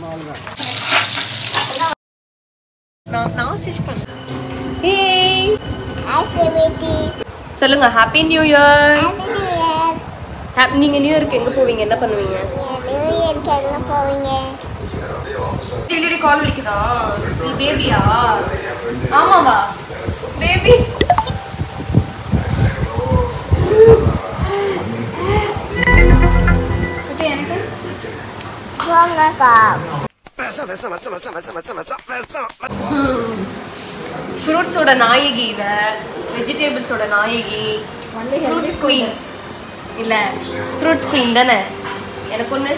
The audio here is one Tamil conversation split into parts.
நான் நான் ஸ்டிச் பண்ணேன் ஏய் சொல்லுங்க ஹாப்பி நியூ இயர் நீங்க நியூ இயர்க்கு எங்க போவீங்க என்ன பண்ணுவீங்க டெய்லி கால் வலிக்குதா நீ பேபியா ஆமாவா பேபி ஃப்ரூட்ஸோட நாயகி இவ வெஜிடபிள்ஸோட நாயகி ஃப்ரூட்ஸ் குயின் இல்ல ஃப்ரூட்ஸ் குயின் தானே எனக்கு ஒண்ணு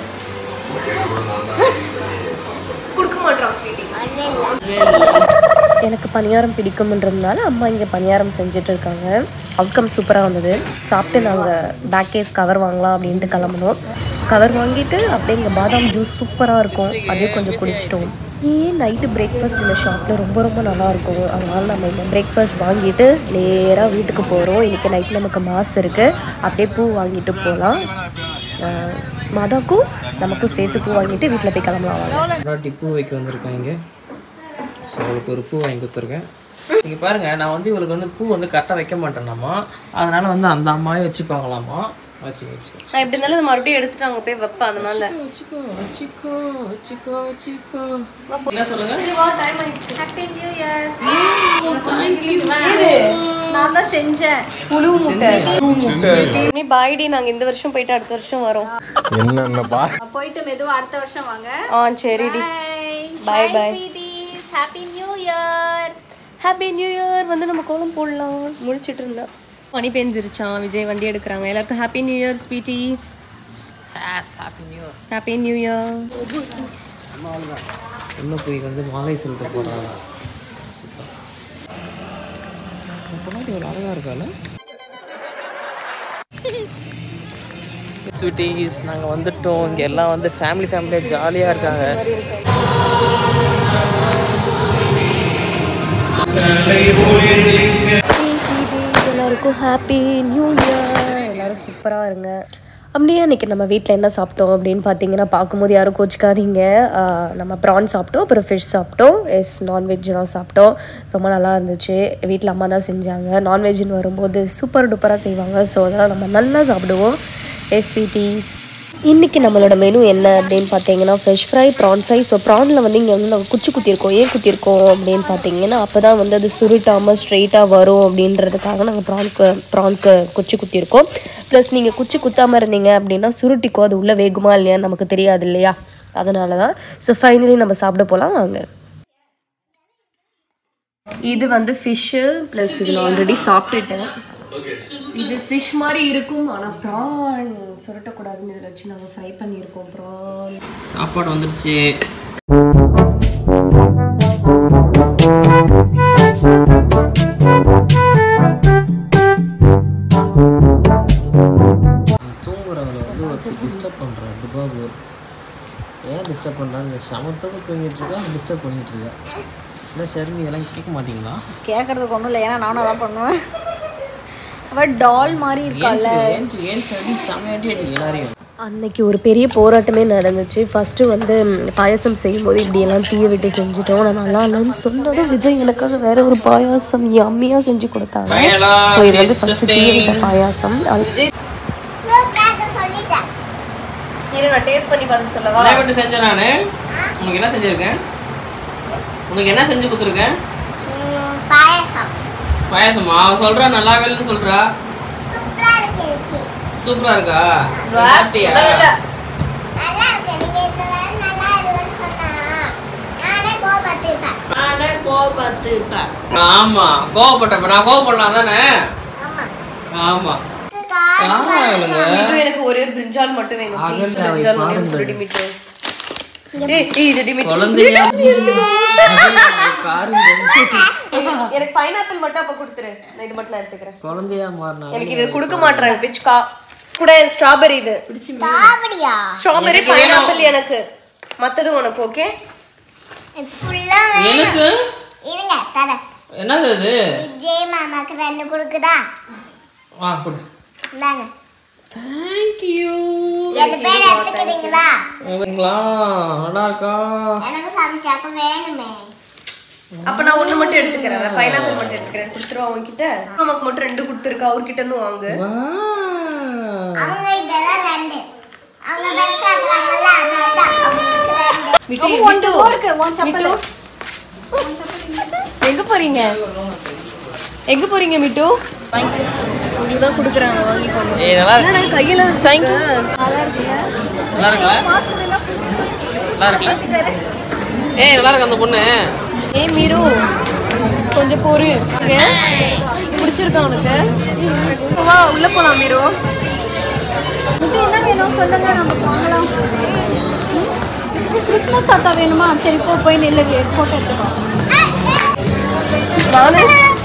கொடுக்க மாட்டான் ஸ்வீட்டிஸ் எனக்கு பணியாரம் பிடிக்கும்ன்றதுனால அம்மா இங்கே பணியாரம் செஞ்சுட்டு இருக்காங்க அவுட்கம் சூப்பராக வந்தது சாப்பிட்டு நாங்கள் பேக் கேஸ் கவர் வாங்கலாம் அப்படின்ட்டு கிளம்புனோம் கவர் வாங்கிட்டு அப்படியே இங்கே பாதாம் ஜூஸ் சூப்பராக இருக்கும் அதையும் கொஞ்சம் குடிச்சிட்டோம் ஏன் நைட்டு பிரேக்ஃபாஸ்ட் இந்த ஷாப்பில் ரொம்ப ரொம்ப நல்லா இருக்கும் அதனால நம்ம இந்த பிரேக்ஃபாஸ்ட் வாங்கிட்டு நேராக வீட்டுக்கு போகிறோம் இன்றைக்கி நைட் நமக்கு மாஸ் இருக்குது அப்படியே பூ வாங்கிட்டு போகலாம் மாதாக்கும் நமக்கும் சேர்த்து பூ வாங்கிட்டு வீட்டில் போய் கிளம்பலாம் வாங்க பொண்டாட்டி பூ வைக்க வந்திருக்கேன் இங்கே ஸோ அவளுக்கு ஒரு பூ வாங்கி கொடுத்துருக்கேன் இங்கே பாருங்க நான் வந்து இவளுக்கு வந்து பூ வந்து கரெக்டாக வைக்க மாட்டேனாமா அதனால வந்து அந்த அம்மாவே வச்சுப்பாங்களாமா வச்சு வச்சு வச்சு நான் எப்படி இருந்தாலும் இது மறுபடியும் எடுத்துட்டு அங்க போய் வைப்பேன் அதனால வச்சுக்கோ வச்சுக்கோ வச்சுக்கோ வச்சுக்கோ என்ன சொல்லுங்க நான் தான் செஞ்சேன் புழு முட்டை பாய்டி நாங்க இந்த வருஷம் போயிட்டு அடுத்த வருஷம் வரோம் என்னென்னப்பா போயிட்டு மெதுவா அடுத்த வருஷம் வாங்க ஆ சரிடி bye Bye, bye. Sweeties happy new year happy new year வந்து நம்ம கோலம் போடலாம் முடிச்சிட்டு இருந்தா பனி பெஞ்சிருச்சான் விஜய் வண்டி எடுக்கிறாங்க எல்லாருக்கும் happy new year sweety happy new happy new year இன்னும் போய் வந்து மாலை செலுத்த போகிறாங்க பொண்ணாடி இவ்வளோ அழகாக இருக்கால ஸ்வீட்டிஸ் நாங்கள் வந்துட்டோம் இங்கே எல்லாம் வந்து ஃபேமிலி ஃபேமிலியாக ஜாலியாக இருக்காங்க எல்லாருக்கும் ஹாப்பி நியூ இயர் எல்லாரும் சூப்பராக இருங்க அப்படியே அன்றைக்கி நம்ம வீட்டில் என்ன சாப்பிட்டோம் அப்படின்னு பார்த்தீங்கன்னா பார்க்கும்போது யாரும் கோச்சிக்காதீங்க ஆஹ் நம்ம ப்ரான் சாப்பிட்டோம் அப்புறம் ஃபிஷ் சாப்பிட்டோம் எஸ் நான்வெஜ் தான் சாப்பிட்டோம் ரொம்ப நல்லா இருந்துச்சு வீட்டில் அம்மா தான் செஞ்சாங்க நான்வெஜ்னு வரும்போது சூப்பர் டூப்பராக செய்வாங்க ஸோ அதெல்லாம் நம்ம நல்லா சாப்பிடுவோம் எஸ் ஸ்வீட்டீஸ் இன்றைக்கி நம்மளோட மெனு என்ன அப்படின்னு பார்த்தீங்கன்னா fish fry prawn fry so ப்ரானில் வந்து இங்கே வந்து நாங்கள் குச்சி குத்திருக்கோம் ஏன் குத்திருக்கோம் அப்படின்னு பார்த்தீங்கன்னா அப்போ தான் வந்து அது சுருட்டாமல் ஸ்ட்ரெயிட்டாக வரும் அப்படின்றதுக்காக நாங்கள் ப்ரான்க்கு ப்ரான்க்கு குச்சி குத்திருக்கோம் ப்ளஸ் நீங்கள் குச்சி குத்தாமல் இருந்தீங்க அப்படின்னா சுருட்டிக்கோ அது உள்ளே வேகுமா இல்லையான்னு நமக்கு தெரியாது இல்லையா அதனால தான் ஸோ ஃபைனலி நம்ம சாப்பிட போகலாம் வாங்க இது வந்து ஃபிஷ்ஷு ப்ளஸ் இதில் ஆல்ரெடி சாப்பிட்டுட்டேன் இது ஃபிஷ் மாதிரி இருக்கும் ஆனால் ப்ரான் சுரட்டக்கூடாதுன்னு இதில் வச்சு நாங்கள் ஃப்ரை பண்ணியிருக்கோம் ப்ரான் சாப்பாடு வந்துடுச்சு தூங்குறவங்களை வந்து ஒருத்தர் டிஸ்டர்ப் பண்ணுறான் டுபாபு ஏன் டிஸ்டர்ப் பண்ணுறான்னு சமத்தவும் தூங்கிட்டு இருக்கா டிஸ்டர்ப் பண்ணிட்டு இருக்கா இல்லை சரி இதெல்லாம் கேட்க மாட்டீங்களா கேட்கறதுக்கு ஒன்றும் இல்லை ஏன்னா நானும் அதான் பண்ணுவேன் அவ டால் மாதிரி இருக்காள் ஏன்ச்சு ஏன்ச்சு அடி செமையாட்டி அடி எல்லாரையும் அன்னைக்கு ஒரு பெரிய போராட்டமே நடந்துச்சு ஃபஸ்ட்டு வந்து ம், பாயாசம் செய்யும்போது இப்படியெல்லாம் தீய விட்டு செஞ்சுட்டோம் நான் நல்லா இல்லைன்னு சொன்னதும் விஜய் எனக்காக வேற ஒரு பாயாசம் அம்மியாக செஞ்சு கொடுத்தாங்க ஸோ இது வந்து ஃபஸ்ட்டு தீய விட்ட பாயாசம் அது இரு நான் டேஸ்ட் பண்ணி பார்த்து சொல்லவா என்ன மட்டும் செஞ்சேன் நான் உனக்கு என்ன செஞ்சுருக்கேன் உனக்கு என்ன செஞ்சு கொடுத்துருக்கேன் பாயாசமா அவ சொல்றா நல்லா வேலைன்னு சொல்றா சூப்பரா இருக்கா நீ சாப்பிட்டியா ஆமா கோவப்பட்டப்ப நான் கோவப்படலாம் தானே ஆமா ஆமா இவளுங்க இது எனக்கு ஒரே ஒரு பிரிஞ்சால் மட்டும் வேணும் அகல் Please, அவை பிரிஞ்சால் பாருங்கள். மட்டும் ரெடிமேட் ஏய் ஏய், இது ரெடிமேட் குழந்தையா பாருங்க எனக்கு பைனாப்பிள் மட்டும் அப்ப கொடுத்துரு நான் இது மட்டும் நான் எடுத்துக்கிறேன் குழந்தையா மாறினா எனக்கு இது கொடுக்க மாட்டேன் பிச்கா கூட ஸ்ட்ராபெரி இது ஸ்ட்ராபெரி பைனாப்பிள் எனக்கு மத்தது உனக்கு ஓகே எனக்கு இருங்க தரேன் என்னது இது விஜய் மாமாக்கு ரெண்டு கொடுக்குதா வா கொடு இந்தாங்க தேங்க்யூ ரெண்டு பேர் எடுத்துக்கிறீங்களா ஓகேங்களா நல்லா இருக்கா எனக்கு சமைச்சாக்க வேணுமே அப்ப நான் ஒண்ணு மட்டும் எடுத்துக்கிறேன் பைனாப்பிள் மட்டும் எடுத்துக்கிறேன் கொடுத்துருவா உங்ககிட்ட நமக்கு மட்டும் ரெண்டு கொடுத்துருக்கா அவர்கிட்ட இருந்து வாங்கு அவங்க இதெல்லாம் ரெண்டு அவங்க பெருசா இருக்காங்கல்ல அதனால தான் அவங்களுக்கு ரெண்டு மிட்டு ஒன் டூ இருக்கு ஒன் சப்பல் எங்க போறீங்க எங்க போறீங்க மிட்டு உங்களுக்கு தான் கொடுக்குறாங்க வாங்கிக்கோங்க ஏய் நல்லா இருக்கு என்னடா கையில வச்சாங்க நல்லா இருக்குல்ல நல்லா இருக்குல்ல மாஸ்டர் எல்லாம் நல்லா இருக்குல்ல ஏய் நல்லா இருக்கு அந்த பொண்ணு ஏய் மீரு கொஞ்சம் பொறு இங்க. பிடிச்சிருக்கா உனக்கு வா உள்ள போலாம் மீரு இது என்ன வேணும் சொல்லுங்க நம்ம வாங்கலாம் கிறிஸ்மஸ் தாத்தா வேணுமா சரி போ போய் நில்லு போட்டோ எடுத்துக்கோ நானு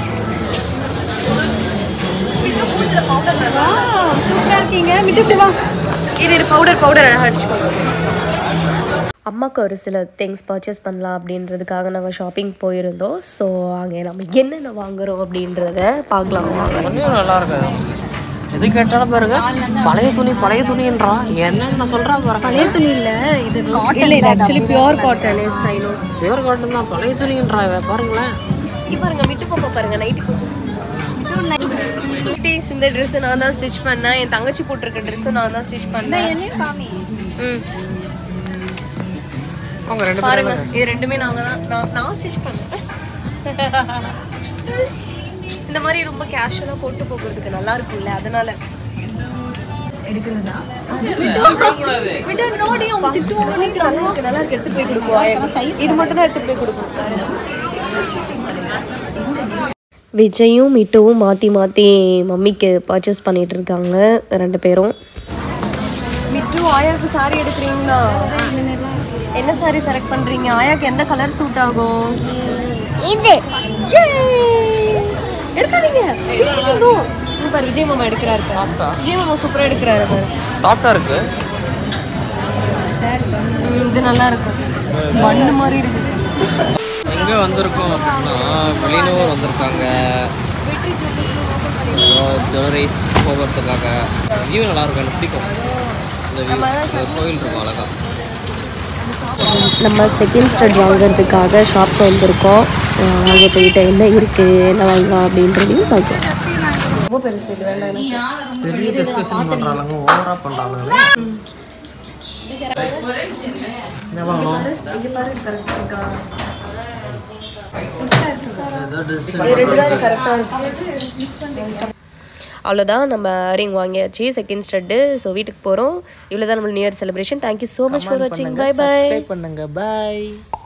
சூப்பரா இருக்கீங்க விட்டு இப்படி வா இது பவுடர் பவுடர் அழகா அடிச்சுக்கோங்க அம்மாவுக்கு ஒரு சில திங்ஸ் பர்ச்சேஸ் பண்ணலாம் அப்படின்றதுக்காக நாங்கள் ஷாப்பிங் போயிருந்தோம் ஸோ அங்கே நம்ம என்னென்ன வாங்குறோம் அப்படின்றத பார்க்கலாம் கொஞ்சம் நல்லா இருக்கு எது கேட்டாலும் பாருங்க பழைய துணி பழைய துணின்றான் என்னன்னு நான் சொல்றேன் பாருங்க பழைய துணி இல்ல இது இல்ல இது actually pure cotton is I know pure cotton தான் பழைய துணின்றா இவ பாருங்களேன் இங்க பாருங்க மிட்டு பாப்பா பாருங்க நைட்டு குட்டீஸ் இந்த Dress நான் தான் ஸ்டிச் பண்ணேன் என் தங்கச்சி போட்டிருக்க ட்ரெஸ்ஸும் நான் தான் ஸ்டிச் பண்ணேன் என்னையும் காமி ம் அவங்க ரெண்டு பாருங்க இது ரெண்டுமே நாங்க தான் நான் நான் ஸ்டிச் பண்ணேன் இந்த மாதிரி ரொம்ப கேஷுவலா போட்டு போகிறதுக்கு நல்லா இருக்கும்ல அதனால விட்டு நோடி அவங்க திட்டுவாங்க நல்லா இருக்கு நல்லா இருக்கு எடுத்து போய் கொடுக்குவோம் இது மட்டும் தான் எடுத்து போய் கொடுக்கணும் விஜயும் மிட்டுவும் மாற்றி மாற்றி மம்மிக்கு பர்ச்சேஸ் பண்ணிட்டு இருக்காங்க ரெண்டு பேரும் மிட்டு ஆயாக்கு சாரி எடுக்கிறீங்களா என்ன சாரி செலக்ட் பண்றீங்க ஆயாக்கு எந்த கலர் சூட் ஆகும் இது எடுக்காதீங்க No. இங்க பாரு விஜய் மாமா எடுக்கிறாரு பாரு. விஜய் மாமா சூப்பரா எடுக்கிறாரு பாரு சாஃப்டா இருக்கு ம், இது நல்லா இருக்கும் மண்ணு மாதிரி இருக்குது எங்க வந்திருக்கோம் அப்படின்னா வெளியூர் வந்திருக்காங்க ஜுவல்லரிஸ் போகிறதுக்காக வியூ நல்லா இருக்கும் எனக்கு பிடிக்கும் இந்த view. இந்த கோயில் இருக்கும் அழகா நம்ம செகண்ட் ஸ்டட் வாங்குறதுக்காக ஷாப்க்கு வந்திருக்கோம் அஹ் அங்கே போயிட்டு என்ன இருக்குது என்ன வாங்கலாம் அப்படின்றதையும் பார்க்கலாம் ரொம்ப பெருசு இது வேண்டாம் எனக்கு. பெரிய டிஸ்கஷன் பண்றாங்க ஓவரா பண்றாங்க என்ன வாங்கணும் இங்க பாரு கரெக்டா இருக்கா ஏதோ டிஸ்கஷன் இது ரெண்டு தான் கரெக்டா இருக்கு அவ்வளோதான் நம்ம ரிங் வாங்கியாச்சு செகண்ட் ஸ்டட்டு ஸோ வீட்டுக்கு போகிறோம் இவ்வளோ தான் நம்ம new year celebration thank you so much for வாட்சிங் பை பை பண்ணுங்க பாய்